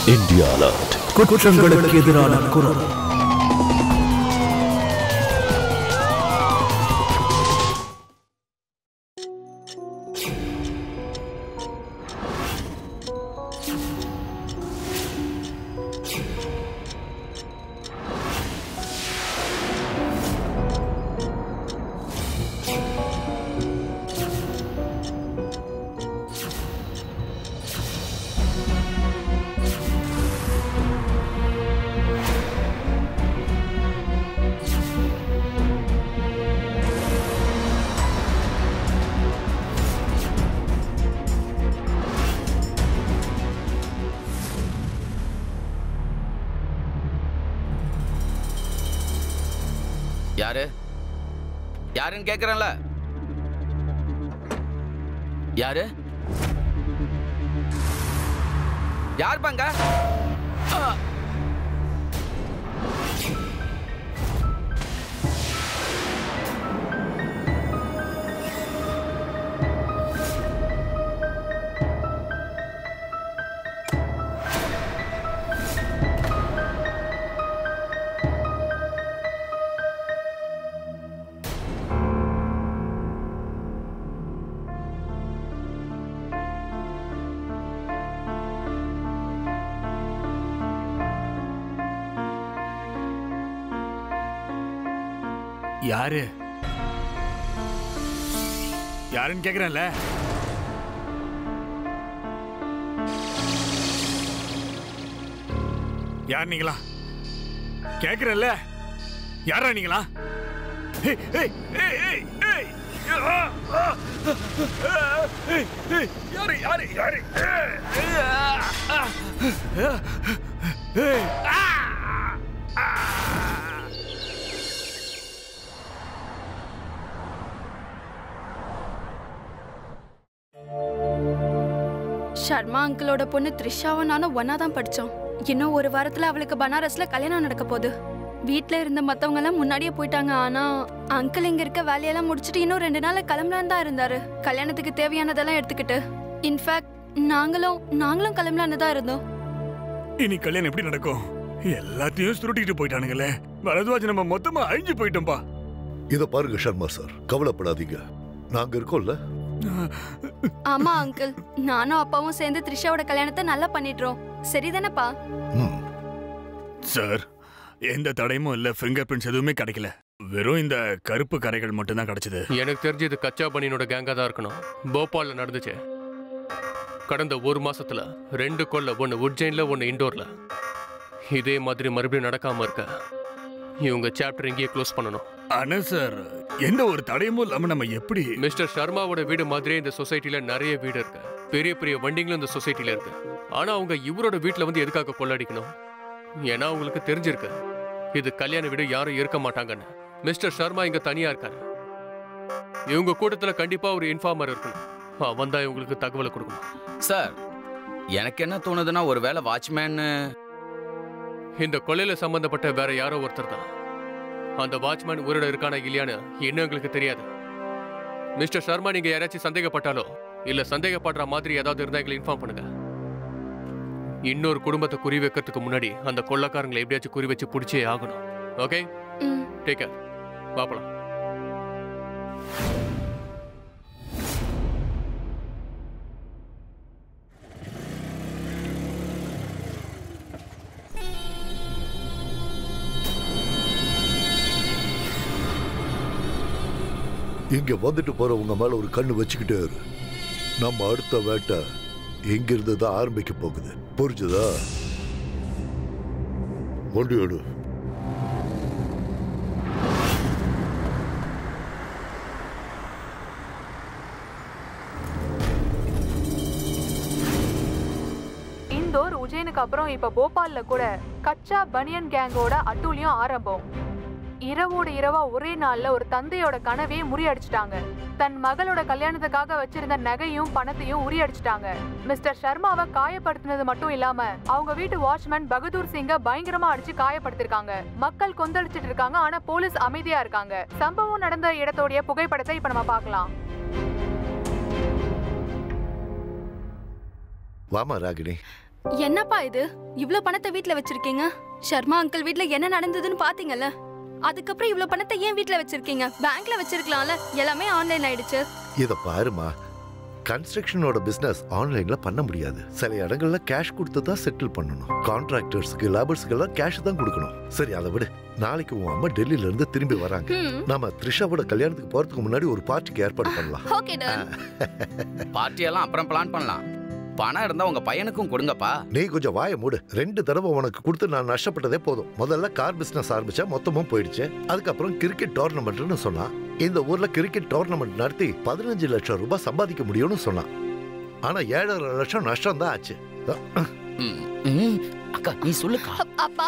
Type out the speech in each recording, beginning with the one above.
India alert குற்றங்களுக்கு எதிரான குரல் யாரு யாருன்னு கேக்குறேன்ல யாரு யார் பாங்க யாரு யாருன்னு கேக்குறேன்ல யார் நீங்களா கேக்குறேன்ல யாரா நீங்களா ஏய், ஏய், ஏய், ஏய், ஏய். ஆ, ஆ, ஏய், ஏய், யாரு யாரு யாரு ஏய், ஆ, ஆ, ஏய், ஆ, ஆ. ஷர்மா அங்கிளோட பொண்ணு த்ரிஷாவும் நானும் ஒன்னா தான் படிச்சோம் இன்னும் ஒரு வாரத்துல அவளுக்கு பனாரஸ்ல கல்யாணம் நடக்க போகுது வீட்ல இருந்த மத்தவங்க எல்லாம் முன்னாடியே போயிட்டாங்க ஆனா அங்கிள் இங்க இருக்க வேலையெல்லாம் முடிச்சிட்டு இன்னும் ரெண்டு நாள் கிளம்பலான்னு தான் இருந்தாரு கல்யாணத்துக்கு தேவையானதெல்லாம் எடுத்துக்கிட்டு இன்ஃபேக்ட் நாங்களும் நாங்களும் கிளம்பலான்னு தான் இருந்தோம் இனி கல்யாணம் எப்படி நடக்கும் எல்லாத்தையும் சுருட்டிட்டு போயிட்டானுங்களே பரத்வாஜ் நம்ம மொத்தமா அழிஞ்சு போயிட்டோம்பா இத பாருங்க சர்மா சார் கவலைப்படாதீங்க நாங்க இருக்கோம்ல ஆமா அங்கிள் நானும் அப்பாவும் சேர்ந்து த்ரிஷாவோட கல்யாணத்தை நல்லா பண்ணிடுறோம் சரிதானப்பா ம் சார் எந்த தடையும் இல்ல ஃபிங்கர் பிரிண்ட்ஸ் எதுவுமே கிடைக்கல வெறும் இந்த கருப்பு கரைகள் மட்டும்தான் கிடைச்சது எனக்கு தெரிஞ்சு இது கச்சா பனியனோட கேங்கா தான் இருக்கணும் போபால்ல நடந்துச்சு கடந்த ஒரு மாசத்துல ரெண்டு கொல்ல ஒன்னு உஜ்ஜைன்ல ஒன்னு இண்டோர்ல இதே மாதிரி மறுபடியும் நடக்காம இருக்க இவங்க சாப்டர் இங்கேயே க்ளோஸ் பண்ணணும் ஆனா சார் எந்த ஒரு தடையும் இல்லாம நம்ம எப்படி மிஸ்டர் சர்மாவோட வீடு மாதிரியே இந்த சொசைட்டில நிறைய வீடு இருக்கு பெரிய பெரிய வண்டிங்களும் இந்த சொசைட்டில இருக்கு ஆனா அவங்க இவரோட வீட்ல வந்து எதுக்காக கொள்ளடிக்கணும் ஏன்னா அவங்களுக்கு தெரிஞ்சிருக்கு இது கல்யாண வீடு யாரும் இருக்க மாட்டாங்கன்னு மிஸ்டர் சர்மா இங்க தனியா இருக்காரு இவங்க கூட்டத்துல கண்டிப்பா ஒரு இன்ஃபார்மர் இருக்கணும் அவன் தான் இவங்களுக்கு தகவலை கொடுக்கணும் சார் எனக்கு என்ன தோணுதுன்னா ஒருவேளை வாட்ச்மேன் இந்த கொலையில சம்பந்தப்பட்ட வேற யாரோ ஒருத்தர் தான் அந்த வாட்ச்மேன் உயிரோட இருக்கானா இல்லையான்னு இன்னும் எங்களுக்கு தெரியாது மிஸ்டர் சர்மா நீங்க யாராச்சும் சந்தேகப்பட்டாலோ இல்ல சந்தேகப்படுற மாதிரி ஏதாவது இருந்தா எங்களை இன்ஃபார்ம் பண்ணுங்க இன்னொரு குடும்பத்தை குறி வைக்கிறதுக்கு முன்னாடி அந்த கொள்ளக்காரங்களை எப்படியாச்சும் குறி வச்சு பிடிச்சே ஆகணும் ஓகே ம் டேக் கேர் பாப்பலாம் இங்க வந்துட்டு போறவங்க மேல ஒரு கண்ணு வச்சுக்கிட்டே இரு நம்ம அடுத்த வேட்டை எங்கிருந்து தான் ஆரம்பிக்க போகுது புரிஞ்சுதா வண்டி எடு இந்தோர் உஜயனுக்கு அப்புறம் இப்ப போபால்ல கூட கச்சா பனியன் கேங்கோட அட்டூழியம் ஆரம்பம் இரவோட இரவா ஒரே நாள்ல ஒரு தந்தையோட கனவையே முறியடிச்சிட்டாங்க தன் மகளோட கல்யாணத்துக்காக வச்சிருந்த நகையும் பணத்தையும் உரியடிச்சிட்டாங்க மிஸ்டர் சர்மாவை காயப்படுத்தினது மட்டும் இல்லாம அவங்க வீட்டு வாட்ச்மேன் பகதூர் சிங்க பயங்கரமா அடிச்சு காயப்படுத்திருக்காங்க மக்கள் கொந்தளிச்சிட்டு இருக்காங்க ஆனா போலீஸ் அமைதியா இருக்காங்க சம்பவம் நடந்த இடத்தோடைய புகைப்படத்தை இப்ப நம்ம பார்க்கலாம் வாமா ராகினி என்னப்பா இது இவ்ளோ பணத்தை வீட்ல வச்சிருக்கீங்க சர்மா அங்கிள் வீட்ல என்ன நடந்ததுன்னு பாத்தீங்கல்ல அதுக்கப்புறம் இவ்ளோ பணத்தை ஏன் வீட்ல வச்சிருக்கீங்க பேங்க்ல வச்சிருக்கலாம்ல எல்லாமே ஆன்லைன் ஆயிடுச்சு இத பாருமா கன்ஸ்ட்ரக்ஷனோட பிசினஸ் ஆன்லைன்ல பண்ண முடியாது சில இடங்கள்ல கேஷ் கொடுத்து தான் செட்டில் பண்ணணும் கான்ட்ராக்டர்ஸ்க்கு லேபர்ஸ்க்கு எல்லாம் கேஷ் தான் கொடுக்கணும் சரி அதை விடு நாளைக்கு உன் அம்மா டெல்லியில இருந்து திரும்பி வராங்க ம் நாம த்ரிஷாவோட கல்யாணத்துக்கு போறதுக்கு முன்னாடி ஒரு பார்ட்டிக்கு ஏற்பாடு பண்ணலாம் ஓகே டன் பார்ட்டியெல்லாம் அப்புறம் பிளான் பண்ணலாம் பணம் இருந்தா உங்க பையனுக்கும் கொடுங்கப்பா நீ கொஞ்சம் வாயை மூடு ரெண்டு தடவை உனக்கு கொடுத்து நான் நஷ்டப்பட்டதே போதும் முதல்ல கார் பிசினஸ் ஆரம்பிச்சா மொத்தமும் போயிடுச்சு அதுக்கப்புறம் கிரிக்கெட் டோர்னமெண்ட்னு சொன்னான் இந்த ஊர்ல கிரிக்கெட் டோர்னமெண்ட் நடத்தி பதினஞ்சு லட்சம் ரூபாய் சம்பாதிக்க முடியும்னு சொன்னான் ஆனா ஏழரை லட்சம் நஷ்டம் தான் ஆச்சு ம், ம். அக்கா நீ சொல்லுக்கா அப்- அப்பா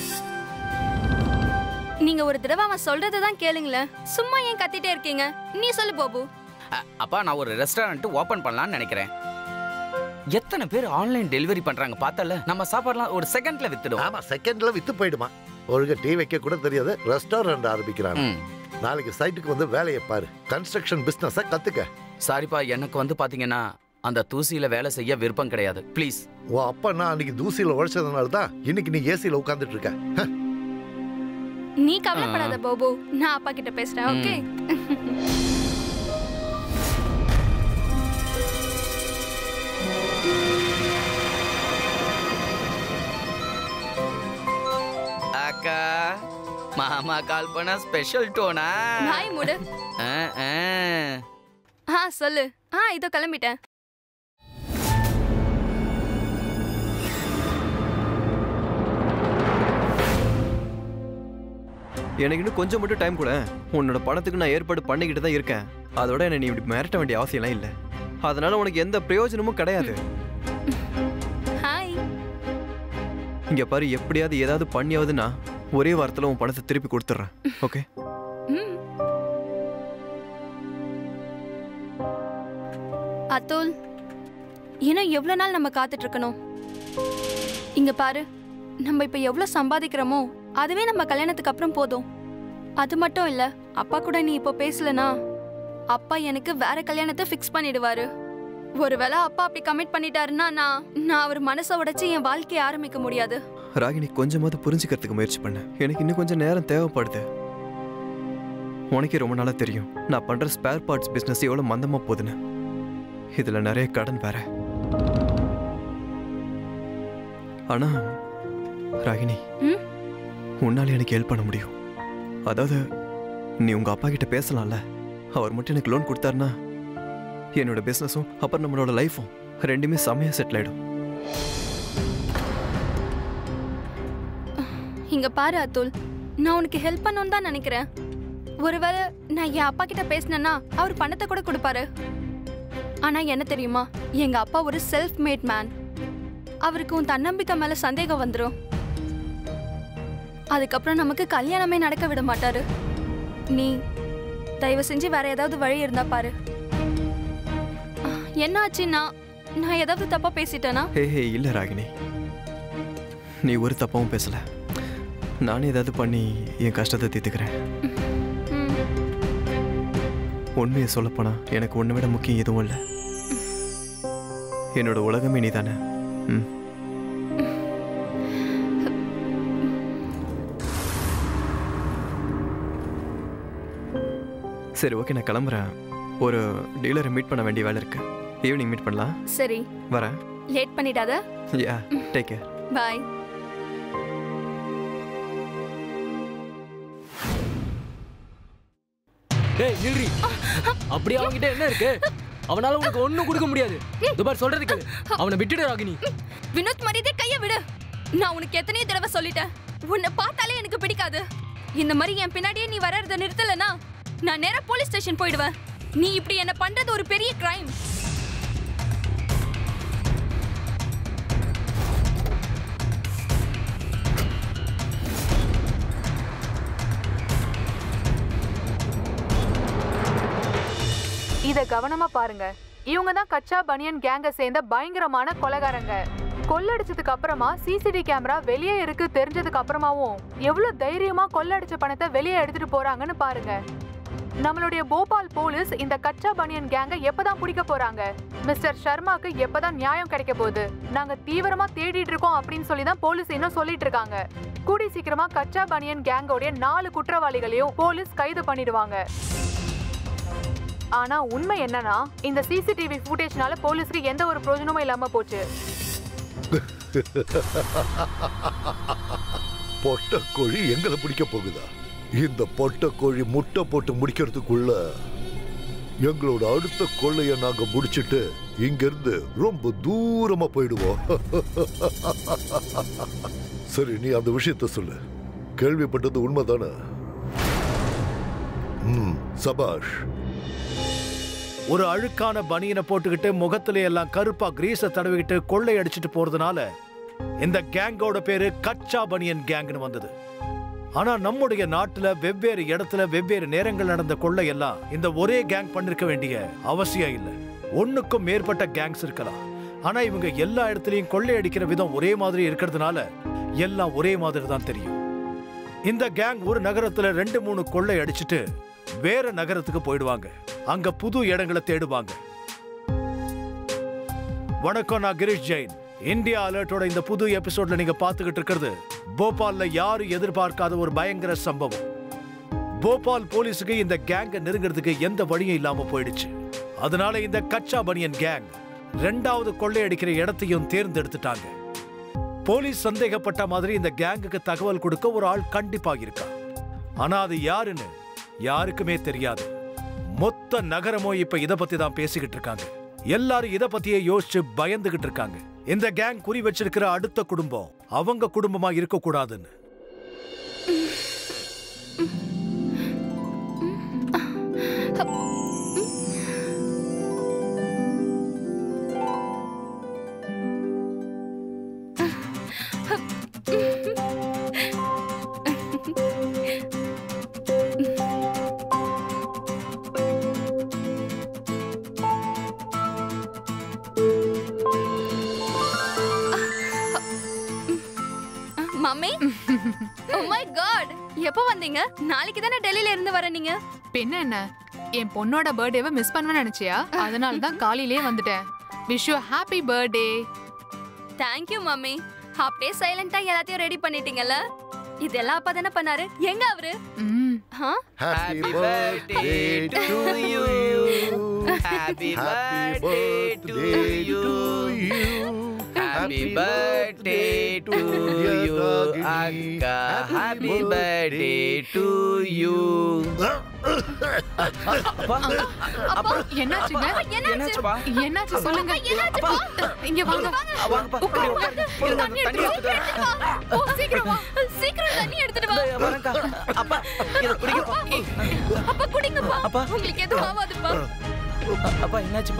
நீங்க ஒரு தடவை அவன் சொல்றதை தான் கேளுங்களேன் சும்மா ஏன் கத்திட்டே இருக்கீங்க நீ சொல்லு பாபு அ, அப்பா நான் ஒரு ரெஸ்டாரண்ட் ஓபன் பண்ணலாம்னு நினைக்கிறேன் எத்தனை பேர் ஆன்லைன் டெலிவரி பண்றாங்க பார்த்தல நம்ம சாப்பாடுலாம் ஒரு செகண்ட்ல வித்துடுவோம் ஆமா செகண்ட்ல வித்து போயிடுமா ஒழுங்கா டீ வைக்க கூட தெரியாது ரெஸ்டாரண்ட் ஆரம்பிக்கிறான் ம். நாளைக்கு சைட்டுக்கு வந்து வேலையை பாரு கன்ஸ்ட்ரக்ஷன் பிசினஸ கத்துக்க சாரிப்பா எனக்கு வந்து பாத்தீங்கன்னா அந்த தூசியில வேலை செய்ய விருப்பம் கிடையாது ப்ளீஸ் உன் அப்பா நான் அன்னைக்கு தூசியில உழைச்சதுனால தான் இன்னைக்கு நீ ஏசியில உட்கார்ந்துட்டு இருக்க ஹ, நீ கவலைப்படாத பாபு நான் அப்பா கிட்ட பேசுறேன் ஓகே அக்கா மாமா கால் பண்ண ஸ்பெஷல் டோனா நாய் மூடு ஆ, ஆ. ஆ சொல்லு ஆ இதோ கிளம்பிட்டேன் எனக்கு இன்னும் கொஞ்சம் மட்டும் டைம் கூட உன்னோட பணத்துக்கு நான் ஏற்பாடு பண்ணிக்கிட்டு தான் இருக்கேன் அதோட என்ன நீ இப்படி மிரட்ட வேண்டிய அவசியம்லாம் இல்லை அதனால உனக்கு எந்த பிரயோஜனமும் கிடையாது ஹாய் இங்க பாரு எப்படியாவது ஏதாவது பண்ணியாவது நான் ஒரே வாரத்தில் உன் பணத்தை திருப்பி கொடுத்துட்றேன் ஓகே ம் அத்துல் இன்னும் எவ்வளவு நாள் நம்ம காத்துட்டு இருக்கணும் இங்க பாரு நம்ம இப்ப எவ்வளவு சம்பாதிக்கிறோமோ அதுவே நம்ம கல்யாணத்துக்கு அப்புறம் போதும் அது மட்டும் இல்ல அப்பா கூட நீ இப்போ பேசலனா அப்பா எனக்கு வேற கல்யாணத்தை ஃபிக்ஸ் பண்ணிடுவாரு ஒருவேளை அப்பா அப்படி கமிட் பண்ணிட்டாருன்னா நான் நான் அவர் மனசை உடைச்சு என் வாழ்க்கையை ஆரம்பிக்க முடியாது ராகினி கொஞ்சமாவது புரிஞ்சுக்கிறதுக்கு முயற்சி பண்ண எனக்கு இன்னும் கொஞ்சம் நேரம் தேவைப்படுது உனக்கே ரொம்ப நாளாக தெரியும் நான் பண்ணுற ஸ்பேர் பார்ட்ஸ் பிஸ்னஸ் எவ்வளோ மந்தமாக போகுதுன்னு இதில் நிறைய கடன் வேற ஆனா ராகினி ம்? உன்னால எனக்கு ஹெல்ப் பண்ண முடியும் அதாவது நீ உங்க அப்பா கிட்ட பேசலாம்ல அவர் மட்டும் எனக்கு லோன் கொடுத்தாருன்னா என்னோட பிஸ்னஸும் அப்புறம் நம்மளோட லைஃபும் ரெண்டுமே செம்மையா செட்டில் ஆயிடும் இங்க பாரு அத்துல் நான் உனக்கு ஹெல்ப் பண்ணணும்னு தான் நினைக்கிறேன் ஒருவேளை நான் என் அப்பா கிட்ட பேசினேன்னா அவர் பணத்தை கூட கொடுப்பாரு ஆனா என்ன தெரியுமா எங்க அப்பா ஒரு செல்ஃப் மேட் மேன் அவருக்கு உன் தன்னம்பிக்கை மேல சந்தேகம் வந்துடும் அதுக்கப்புறம் நமக்கு கல்யாணமே நடக்க விட மாட்டாரு நீ தயவு செஞ்சு வேற ஏதாவது வழி இருந்தா பாரு அஹ், என்ன ஆச்சுன்னா நான் ஏதாவது தப்பா பேசிட்டேனா ஹே ஹே இல்லை ராகினி நீ ஒரு தப்பாவும் பேசல நானே ஏதாவது பண்ணி என் கஷ்டத்தை தீர்த்துக்கிறேன் ம் உண்மையை சொல்லப்போனா எனக்கு உன்னை விட முக்கியம் எதுவும் இல்லை என்னோட உலகமே நீ தானே ம் சரி ஓகே நான் கிளம்புறேன் ஒரு டீலரை மீட் பண்ண வேண்டிய வேலை இருக்கு ஈவினிங் மீட் பண்ணலாம் சரி வரேன் லேட் பண்ணிடாத யா டேக் கேர் பாய் டேய் நில்றி அப்படி அவன்கிட்ட என்ன இருக்கு அவனால உனக்கு ஒண்ணும் கொடுக்க முடியாது துபார் சொல்றது கேளு அவனை விட்டுடு ராகினி வினோத் மரியாதை கைய விடு நான் உனக்கு எத்தனையோ தடவை சொல்லிட்டேன் உன்னை பார்த்தாலே எனக்கு பிடிக்காது இந்த மாதிரி என் பின்னாடியே நீ வர்றத நிறுத்தலனா நான் நேரா போலீஸ் ஸ்டேஷன் போயிடுவேன் நீ இப்படி என்ன பண்றது ஒரு பெரிய கிரைம் இத கவனமா பாருங்க இவங்க தான் கச்சா பனியன் கேங்க சேர்ந்த பயங்கரமான கொலைகாரங்க கொள்ளடிச்சதுக்கு அப்புறமா சிசிடி கேமரா வெளியே இருக்கு தெரிஞ்சதுக்கு அப்புறமாவும் எவ்வளவு தைரியமா கொள்ளடிச்ச பணத்தை வெளியே எடுத்துட்டு போறாங்கன்னு பாருங்க நம்மளுடைய போபால் போலீஸ் இந்த கச்சா பனியன் கேங்க எப்பதான் பிடிக்க போறாங்க மிஸ்டர் சர்மாக்கு எப்பதான் நியாயம் கிடைக்க போகுது நாங்க தீவிரமா தேடிட்டு இருக்கோம் அப்படின்னு சொல்லி தான் போலீஸ் இன்னும் சொல்லிட்டு இருக்காங்க கூடி சீக்கிரமா கச்சா பனியன் கேங்கோடைய நாலு குற்றவாளிகளையும் போலீஸ் கைது பண்ணிடுவாங்க ஆனா உண்மை என்னன்னா இந்த சிசிடிவி ஃபுட்டேஜ்னால போலீஸ்க்கு எந்த ஒரு பிரயோஜனமும் இல்லாம போச்சு பொட்டக்கோழி எங்களை பிடிக்க போகுதா இந்த பொட்டக்கோழி முட்டை போட்டு முடிக்கிறதுக்குள்ள எங்களோட அடுத்த கொள்ளைய நாங்க முடிச்சிட்டு இங்கிருந்து ரொம்ப தூரமா போயிடுவோம் சரி நீ அந்த விஷயத்த சொல்லு கேள்விப்பட்டது உண்மைதானே ம் சபாஷ் ஒரு அழுக்கான பனியனை போட்டுக்கிட்டு முகத்துல எல்லாம் கருப்பா கிரீஸ தடவிக்கிட்டு கொள்ளை அடிச்சிட்டு போறதுனால இந்த கேங்கோட பேரு கச்சா பனியன் கேங்னு வந்தது ஆனா நம்முடைய நாட்டுல வெவ்வேறு இடத்துல வெவ்வேறு நேரங்கள் நடந்த கொள்ளை எல்லாம் இந்த ஒரே கேங் பண்ணிருக்க வேண்டிய அவசியம் இல்லை ஒண்ணுக்கும் மேற்பட்ட கேங்ஸ் இருக்கலாம் ஆனா இவங்க எல்லா இடத்துலயும் கொள்ளை அடிக்கிற விதம் ஒரே மாதிரி இருக்கிறதுனால எல்லாம் ஒரே மாதிரி தான் தெரியும் இந்த கேங் ஒரு நகரத்துல ரெண்டு மூணு கொள்ளை அடிச்சிட்டு வேற நகரத்துக்கு போயிடுவாங்க அங்க புது இடங்களை தேடுவாங்க வணக்கம் நான் கிரீஷ் ஜெயின் இந்தியா அலர்ட்டோட இந்த புது எபிசோட்ல நீங்க பாத்துக்கிட்டு இருக்கிறது போபால்ல யாரும் எதிர்பார்க்காத ஒரு பயங்கர சம்பவம் போபால் போலீஸுக்கு இந்த கேங்க நெருங்கிறதுக்கு எந்த வழியும் இல்லாம போயிடுச்சு அதனால இந்த கச்சா பனியன் கேங் ரெண்டாவது கொள்ளையடிக்கிற இடத்தையும் தேர்ந்தெடுத்துட்டாங்க போலீஸ் சந்தேகப்பட்ட மாதிரி இந்த கேங்குக்கு தகவல் கொடுக்க ஒரு ஆள் கண்டிப்பா இருக்கா ஆனா அது யாருன்னு யாருக்குமே தெரியாது மொத்த நகரமும் இப்ப இத பத்தி தான் பேசிக்கிட்டு இருக்காங்க எல்லாரும் இத பத்தியே யோசிச்சு பயந்துகிட்டு இருக்காங்க இந்த கேங் குறி வச்சிருக்கிற அடுத்த குடும்பம் அவங்க குடும்பமா இருக்க கூடாதுன்னு மம்மி ஓ மை காட் எப்போ வந்தீங்க நாளைக்கு தானே டெல்லியில இருந்து வர நீங்க பின்ன என்ன என் பொண்ணோட பர்த்டேவை மிஸ் பண்ணுவேன்னு நினைச்சியா அதனால தான் காலையிலே வந்துட்டேன் wish you happy birthday thank you mummy அப்படியே சைலண்டா எல்லாத்தையும் ரெடி பண்ணிட்டீங்கல்ல இதெல்லாம் அப்பா தானே பண்ணாரு எங்க அவரு ம் ஆ? Happy birthday to you Happy happy birthday to birthday you. To you Happy birthday to you, அக்கா. Happy birthday to you. அப்பா, அப்பா என்னாச்சுங்க என்னாச்சுப்பா? என்னாச்சு சொல்லுங்க அப்பா, இங்க வாங்க வாங்கப்பா. உட்காரு, உட்காரு. உட்காரு. இருங்க, தண்ணி தண்ணி எடுத்துட்டு எடுத்துட்டு வா. ஓ சீக்கிரம் வா சீக்கிரம் தண்ணி எடுத்துட்டு வா இதோ வரேன்க்கா. அப்பா, இதை குடிங்கப்பா. அப்பா குடிங்கப்பா அப்பா. உங்களுக்கு எதுவும் ஆகாதுப்பா அப்பா என்னாச்சுப்பா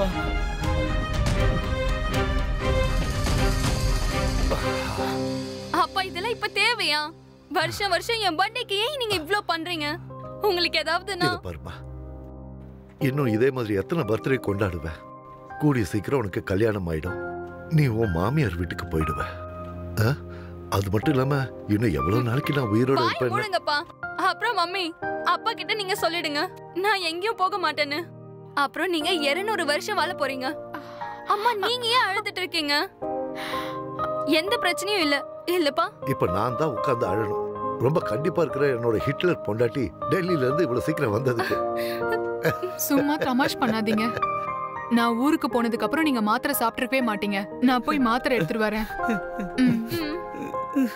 அப்பா இதெல்லாம் இப்ப தேவையா வருஷம் வருஷம் என் பர்த்டேக்கு ஏன் நீங்க இவ்ளோ பண்றீங்க உங்களுக்கு ஏதாவதுன்னா இது பாருமா இன்னும் இதே மாதிரி எத்தனை பர்த்டே கொண்டாடுவ கூடிய சீக்கிரம் உனக்கு கல்யாணம் ஆயிடும் நீ உன் மாமியார் வீட்டுக்கு போயிடுவ ஆ? அது மட்டும் இல்லாம இன்னும் எவ்வளவு நாளைக்கு நான் உயிரோட வாய் இருப்பேன் மூடுங்கப்பா அப்புறம் மம்மி அப்பா கிட்ட நீங்க சொல்லிடுங்க நான் எங்கேயும் போக மாட்டேன்னு அப்புறம் நீங்க 200 வருஷம் வாழ போறீங்க அம்மா நீங்க ஏன் அழுதுட்டு இருக்கீங்க எந்த பிரச்சனையும் இல்ல இல்லப்பா இப்ப நான் தான் உட்கார்ந்து அழணும் ரொம்ப கண்டிப்பா இருக்கிற என்னோட ஹிட்லர் பொண்டாட்டி டெல்லியில இருந்து இவ்வளவு சீக்கிரம் வந்ததுக்கு சும்மா தமாஷ் பண்ணாதீங்க நான் ஊருக்கு போனதுக்கு அப்புறம் நீங்க மாத்திரை சாப்பிட்டுருக்கவே மாட்டீங்க நான் போய் மாத்திரை எடுத்துட்டு வரேன் ம். ம்.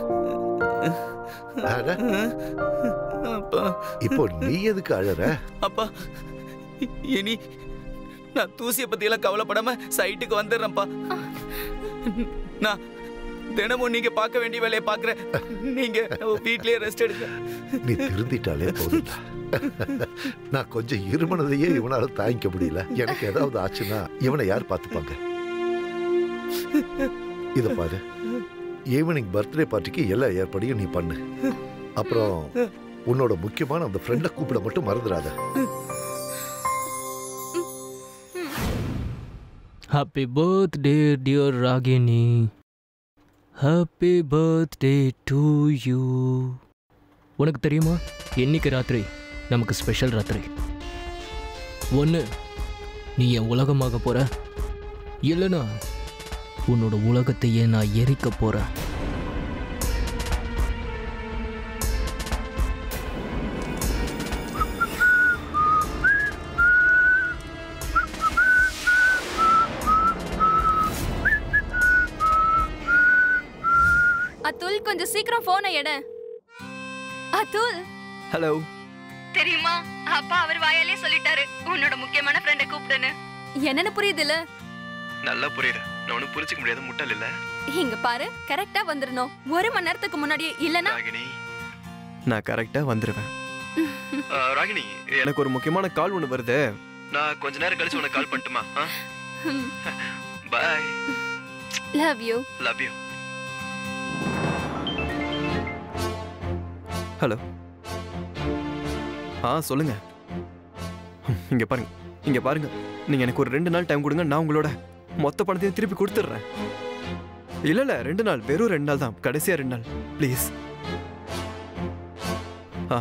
அட, அப்பா இப்போ நீ எதுக்கு அழற அப்பா இனி நான் தூசிய பத்தி எல்லாம் கவலைப்படாம சைட்டுக்கு வந்துடுறேன்ப்பா நான் தினமும் நீங்க பார்க்க வேண்டிய வேலையை பார்க்கறேன் நீங்க வீட்லயே ரெஸ்ட் எடுங்க நீ திருந்திட்டாலே போதும்டா நான் கொஞ்சம் இருமனதையே இவனால தாங்கிக்க முடியல எனக்கு ஏதாவது ஆச்சுன்னா இவனை யார் பார்த்துப்பாங்க இத பாரு ஈவினிங் பர்த்டே பார்ட்டிக்கு எல்லா ஏற்பாடையும் நீ பண்ணு அப்புறம் உன்னோட முக்கியமான அந்த ஃப்ரெண்டை கூப்பிட மட்டும் மறந்துடாத happy birthday dear Ragini happy birthday to you உனக்கு தெரியுமா இன்னைக்கு ராத்திரி நமக்கு ஸ்பெஷல் ராத்திரி ஒன்று நீ என் உலகமாக போற இல்லைன்னா உன்னோட உலகத்தையே நான் எரிக்க போறேன் அதுல் கொஞ்சம் சீக்கிரம் போனை எடு அதுல் ஹலோ தெரியுமா அப்பா அவர் வாயாலே சொல்லிட்டாரு உன்னோட முக்கியமான ஃப்ரெண்டை கூப்பிடுன்னு என்னன்னு புரியுதுல நல்லா புரியுது நான் ஒன்றும் புரிஞ்சிக்க முடியாத முட்டாள் இல்ல இங்க பாரு கரெக்டா வந்துடணும் ஒரு மணி நேரத்துக்கு முன்னாடி இல்லனா ராகினி நான் கரெக்டா வந்துருவேன் ஆ, ராகினி எனக்கு ஒரு முக்கியமான கால் ஒன்று வருது நான் கொஞ்ச நேரம் கழிச்சு உனக்கு கால் பண்ணட்டுமா bye love you love you hello ஆ சொல்லுங்க ம், இங்க பாருங்க இங்க பாருங்க நீங்க எனக்கு ஒரு ரெண்டு நாள் டைம் கொடுங்க நான் உங்களோட மொத்த பணத்தையும் திருப்பி கொடுத்துட்றேன் இல்ல இல்ல ரெண்டு நாள் வெறும் ரெண்டு நாள் தான் கடைசியா ரெண்டு நாள் ப்ளீஸ் ஆ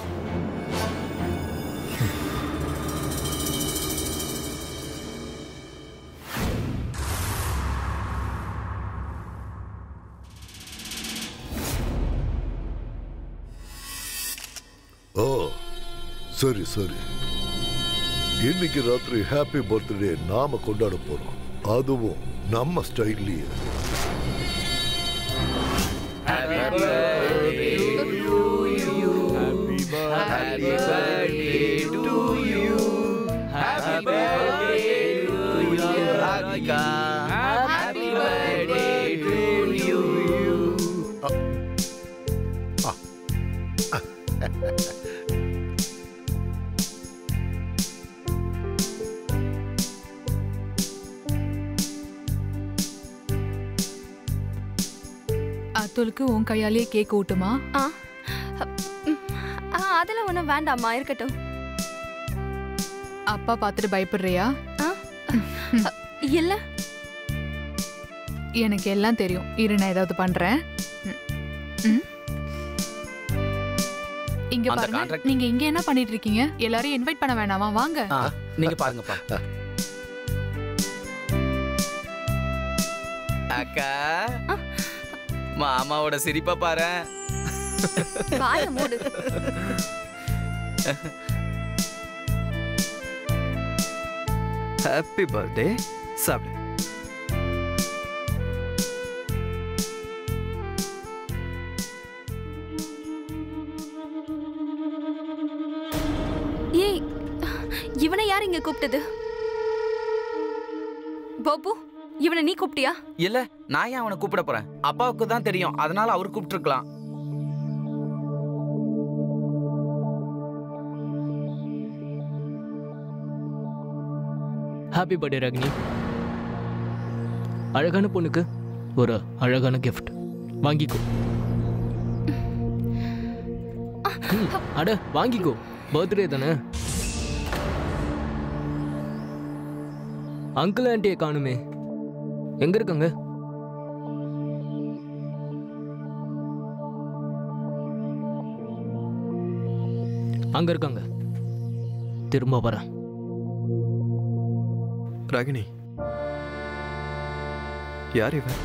ஓ சரி சரி இன்னைக்கு ராத்திரி ஹாப்பி பர்த்டே நாம கொண்டாட போறோம் அதுவும் நம்ம ஸ்டைல்லயே அத்துலுக்கு உன் கையாலேயே கேக் ஊட்டுமா ஆ ம், ஆ, அதெல்லாம் ஒன்றும் வேண்டாம்மா இருக்கட்டும் அப்பா பார்த்துட்டு பயப்படுறியா ஆ இல்ல எனக்கு எல்லாம் தெரியும் இரு நான் ஏதாவது பண்றேன் ம். ம். இங்க அந்த பாருங்க contract- நீங்க இங்க என்ன பண்ணிட்டு இருக்கீங்க எல்லாரையும் இன்வைட் பண்ண வேணாமா வாங்க ஆ, நீங்க பாருங்கப்பா அக்கா மாமாவோட சிரிப்பை பாரு வாய மூடு ஹாப்பி பர்த்டே சாப்பிடு ஏய் இவனை யார் இங்க கூப்பிட்டது பாபு இவனை நீ கூப்பிட்டியா இல்ல நான் ஏன் அவனை கூப்பிட போறேன் அப்பாவுக்கு தான் தெரியும் அதனால அவர் கூப்பிட்டுருக்கலாம் ஹாப்பி பர்த்டே ரக்னி அழகான பொண்ணுக்கு ஒரு அழகான கிஃப்ட் வாங்கிக்கோ ம், அட வாங்கிக்கோ பர்த்டே தானே அங்கிள் ஆண்டியை காணுமே எங்க இருக்காங்க அங்க இருக்காங்க திரும்ப வரேன் ராகினி யார் இவன்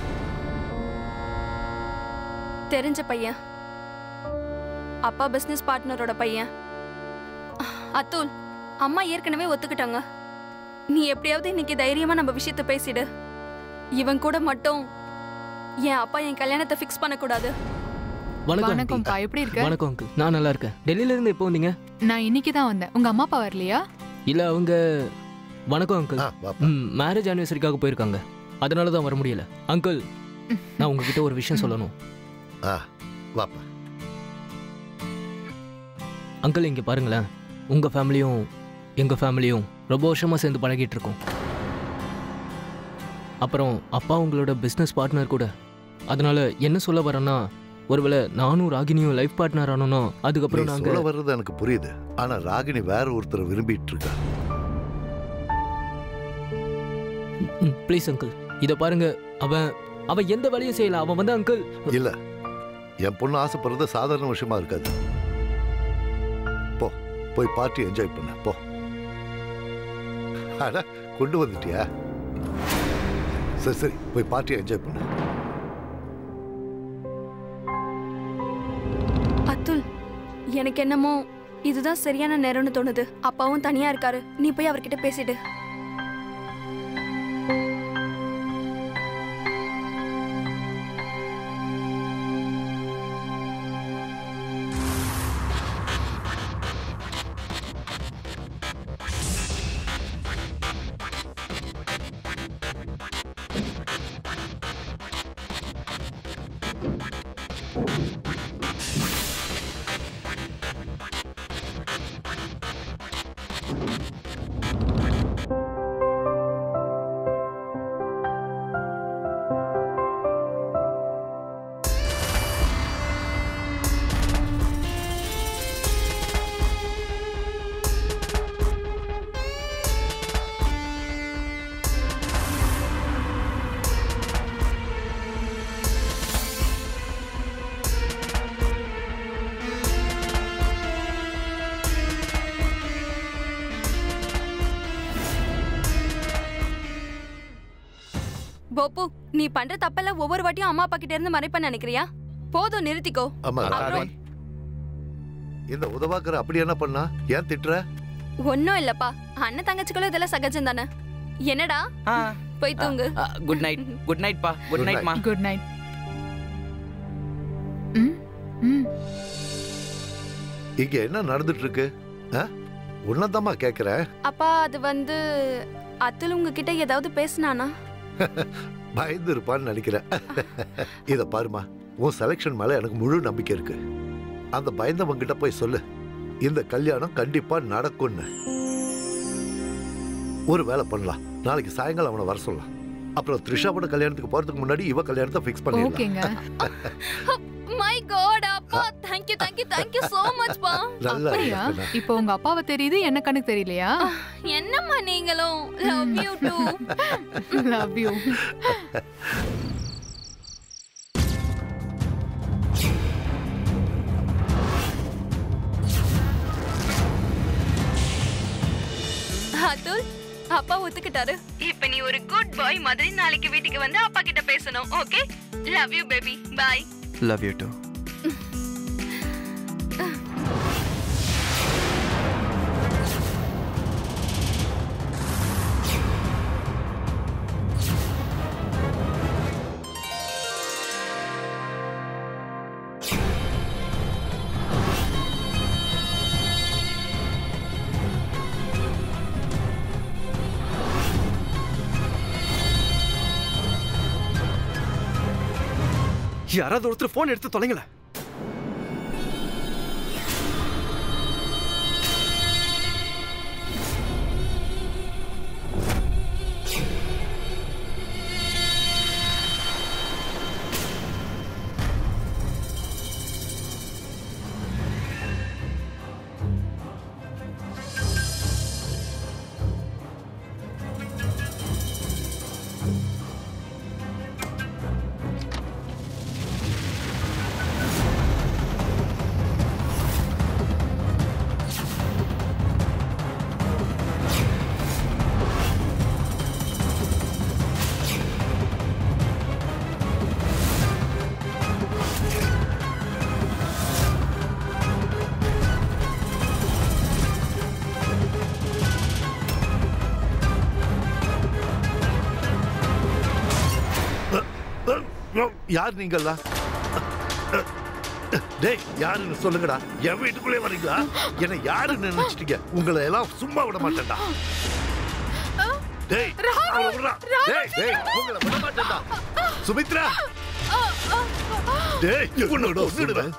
தெரிஞ்ச பையன் அப்பா பிசினஸ் பார்ட்னரோட பையன் அத்துல் அம்மா ஏற்கனவே ஒத்துக்கிட்டாங்க நீ எப்படியாவது இன்னைக்கு தைரியமா நம்ம விஷயத்த பேசிடு இவன் கூட மட்டும் என் அப்பா என் கல்யாணத்தை ஃபிக்ஸ் பண்ணக்கூடாது வணக்கம் aunty. வணக்கம்ப்பா எப்படி இருக்க வணக்கம் அங்கிள் நான் நல்லா இருக்கேன் டெல்லியில இருந்து எப்போ வந்தீங்க நான் இன்னைக்கு தான் வந்தேன் உங்க அம்மா அப்பா வரலையா இல்ல அவங்க வணக்கம் அங்கிள் ஆ வாப்பா ம் மேரேஜ் ஆனிவர்சரிக்காக போயிருக்காங்க அதனால தான் வர முடியல அங்கிள் நான் உங்ககிட்ட ஒரு விஷயம் சொல்லணும் ஆ வாப்பா அங்கிள் இங்க பாருங்களேன் உங்க ஃபேமிலியும் எங்க ஃபேமிலியும் ரொம்ப வருஷமா சேர்ந்து பழகிட்டு இருக்கோம் அப்புறம் அப்பா உங்களோட பிஸ்னஸ் பார்ட்னர் கூட அதனால என்ன சொல்ல வரேன்னா ஒருவேளை நானும் ராகினியும் லைஃப் பார்ட்னர் ஆனோம்னா நீ அதுக்கப்புறம் நாங்க சொல்ல வர்றது எனக்கு புரியுது ஆனா ராகினி வேற ஒருத்தரை விரும்பிட்டு இருக்கா ப்ளீஸ் அங்கிள் இத பாருங்க அவன் அவன் எந்த வேலையும் செய்யல அவன் வந்து அங்கிள் இல்ல என் பொண்ணு ஆசைப்படுறது சாதாரண விஷயமா இருக்காது போ போய் பார்ட்டி என்ஜாய் பண்ண போ அட கொண்டு வந்துட்டியா சரி சரி போய் பார்ட்டி என்ஜாய் பண்ணு அத்துல் எனக்கு என்னமோ இதுதான் சரியான நேரம்னு தோணுது அப்பாவும் தனியா இருக்காரு நீ போய் அவர்கிட்ட பேசிடு போப்பு நீ பண்ற தப்பெல்லாம் ஒவ்வொரு வாட்டியும் அம்மா அப்பா கிட்ட இருந்து மறைப்ப நினைக்கிறியா போதும் நிறுத்திக்கோ ஆமா அப்புறம் இந்த உதவாக்கற அப்படி என்ன பண்ணா ஏன் திட்டுற ஒன்னும் இல்லப்பா அண்ணன் தங்கச்சிக்குள்ள இதெல்லாம் சகஜம் தானே என்னடா போய் தூங்கு குட் நைட் குட் நைட் பா குட் நைட் மா குட் நைட் ம் ம் இங்க என்ன நடந்துட்டு இருக்கு உன்னதாம்மா கேக்குறேன் அப்பா அது வந்து அத்துல் உங்ககிட்ட ஏதாவது பேசினானா பயந்து இருப்பான்னு நினைக்கிறேன் இத பாருமா உன் செலெக்ஷன் மேல எனக்கு முழு நம்பிக்கை இருக்கு அந்த பயந்தவங்கிட்ட போய் சொல்லு இந்த கல்யாணம் கண்டிப்பா நடக்கும்னு ஒரு வேலை பண்ணலாம் நாளைக்கு சாயங்காலம் அவனை வர சொல்லலாம் அப்புறம் த்ரிஷாவோட கல்யாணத்துக்கு போறதுக்கு முன்னாடி இவ கல்யாணத்தை ஃபிக்ஸ் பண்ணிடலாம் ஓகேங்க மை காட் அப்பா thank you thank you thank you so much பா நல்லா அப்படியா இருக்குண்ணா. இப்போ உங்க அப்பாவை தெரியுது என்ன கணக்கு தெரியலையா என்னம்மா நீங்களும் love you too love you Atul அப்பா ஒத்துக்கிட்டாரு இப்ப நீ ஒரு குட் பாய் மாதிரி நாளைக்கு வீட்டுக்கு வந்து அப்பா கிட்ட பேசணும் okay love you baby bye love you too யாராவது ஒருத்தர் ஃபோன் எடுத்து தொலைங்களேன் யார் நீங்கள்லாம் டேய் யாருன்னு சொல்லுங்கடா என் வீட்டுக்குள்ளே வரீங்களா என்ன யாருன்னு நினைச்சிட்டீங்க உங்களை எல்லாம் சும்மா விட மாட்டேன்டா டேய் அவளை விடுறா. டேய் டேய் உங்களை விட மாட்டேன்டா சுமித்ரா டேய் உன்னோட விடுவேன்